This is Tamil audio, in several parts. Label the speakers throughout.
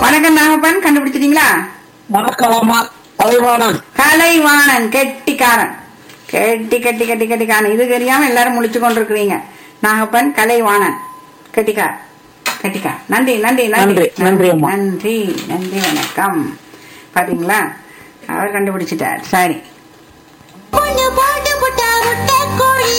Speaker 1: வணக்கம் நாகப்பன் கண்டுபிடிச்சிட்டீங்களா
Speaker 2: வணக்கம்மா கலைவாணன்
Speaker 1: கலைவாணன் கெட்டிக்காரன் கெட்டி கெட்டி கெட்டி கெட்டிக்காரன் இது தெரியாம எல்லாரும் முழிச்சு கொண்டிருக்கிறீங்க நாகப்பன் கலைவாணன் கெட்டிக்கார் கெட்டிக்கார் நன்றி நன்றி
Speaker 2: நன்றி, நன்றி அம்மா.
Speaker 1: நன்றி நன்றி வணக்கம் பாத்தீங்களா அவர் கண்டுபிடிச்சிட்டார் சரி
Speaker 3: பொண்ணு போட்டு புட்டா முட்டை கோழி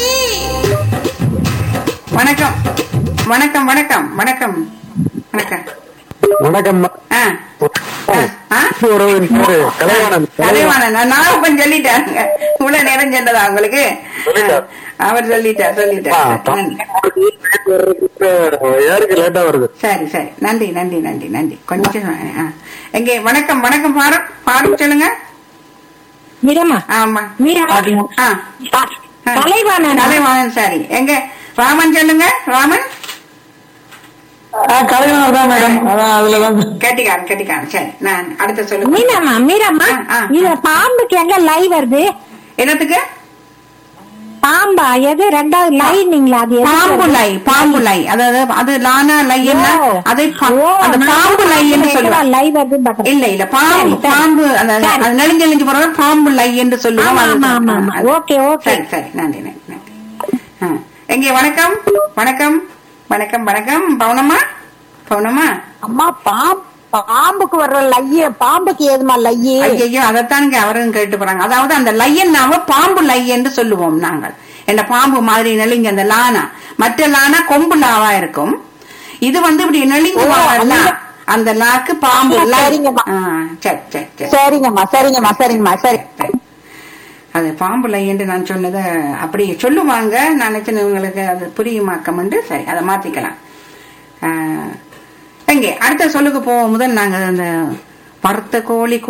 Speaker 1: வணக்கம் வணக்கம் வணக்கம் வணக்கம் வணக்கம்
Speaker 2: வணக்கம்
Speaker 1: ஆ ஆ, ஆ
Speaker 2: உறவின் பேரு கலைவாணன்
Speaker 1: கலைவாணன் நான் நாகப்பன் சொல்லிட்டாருங்க இவ்வளவு நேரம் சொன்னதா உங்களுக்கு
Speaker 2: சொல்லிட்டார்.
Speaker 1: அவர் சொல்லிட்டார்
Speaker 2: ஆ,
Speaker 1: சொல்லிட்டார் நன்றி.
Speaker 2: யாருக்கு லேட்டா வருது
Speaker 1: சரி சரி நன்றி நன்றி நன்றி நன்றி கொஞ்சம் ஆ. எங்கே வணக்கம் வணக்கம் ஃபாரூக் ஃபாரூக் சொல்லுங்க
Speaker 4: மீரம்மா
Speaker 1: ஆமா
Speaker 4: மீரா
Speaker 1: ஆ
Speaker 4: கலைவாணன்
Speaker 1: கலைவாணன் சரி எங்க ராமன் சொல்லுங்க ராமன்
Speaker 2: கலைவாணன் தான் மேடம் அதான் அதுலதான்
Speaker 1: கட்டிக்காரன் கட்டிக்காரன் சரி நான் அடுத்த சொல்லுங்க
Speaker 4: மீரம்மா மீரம்மா
Speaker 1: ஆ, ஆ.
Speaker 4: இது பாம்புக்கு எங்க லை வருது
Speaker 1: என்னத்துக்கு
Speaker 4: பாம்பா எது ரெண்டாவது லைனிங்களா அது எது
Speaker 1: பாம்பு
Speaker 4: வருது?
Speaker 1: லை பாம்பு லை அதாவது அது லானா லை என்ன
Speaker 4: ஓ.
Speaker 1: அதை பா-
Speaker 4: ஓ,
Speaker 1: அந்த
Speaker 4: நான்
Speaker 1: பாம்பு லை என்று
Speaker 4: எங்கடா
Speaker 1: சொல்லுவாங்க
Speaker 4: லை வருதுன்னு பார்த்தேன்.
Speaker 1: இல்ல இல்ல பாம்பு
Speaker 4: சரி, சரி.
Speaker 1: பாம்பு அந்த
Speaker 4: சரி.
Speaker 1: அது நெளிஞ்சு நெளிஞ்சு போறது பாம்பு லை என்று சொல்லுவோம்
Speaker 4: ஆமா,
Speaker 1: அது-
Speaker 4: ஆமா, ஆமா, ஆமா.
Speaker 1: அது-
Speaker 4: ஓகே, ஓகே.
Speaker 1: சரி சரி நன்றி நன்றி நன்றி ஆ. எங்கே வணக்கம் வணக்கம் வணக்கம் வணக்கம் பவுனம்மா பவுனம்மா
Speaker 4: அம்மா பாம்பு பாம்புக்கு வர்ற லைய பாம்புக்கு ஏதுமா லைய
Speaker 1: ஐயோ அதைத்தானுங்க அவரும் கேட்டு போறாங்க அதாவது அந்த லையன்னாவ பாம்பு லை என்று சொல்லுவோம் நாங்கள் என்ன பாம்பு மாதிரி நெளிஞ்ச அந்த லானா மற்ற லானா கொம்பு லாவா இருக்கும் இது வந்து இப்படி நெளிஞ்சு
Speaker 4: ஓ,
Speaker 1: போற லா.
Speaker 4: அந்த-
Speaker 1: அந்த லாக்கு பாம்பு லை.
Speaker 4: சரிங்கம்மா.
Speaker 1: ஆ, சரி சரி சரி
Speaker 4: சரிங்கம்மா சரிங்கம்மா சரிங்கம்மா சரி
Speaker 1: அது பாம்பு லை என்று நான் சொன்னதை அப்படி சொல்லுவாங்க நான் நினைச்சேன் உங்களுக்கு அது புரியுமாக்கம்ண்டு சரி அதை மாத்திக்கலாம் ஆ, எங்கே அடுத்த சொல்லுக்கு போவோம் முதல் நாங்க அந்த வறுத்த கோழி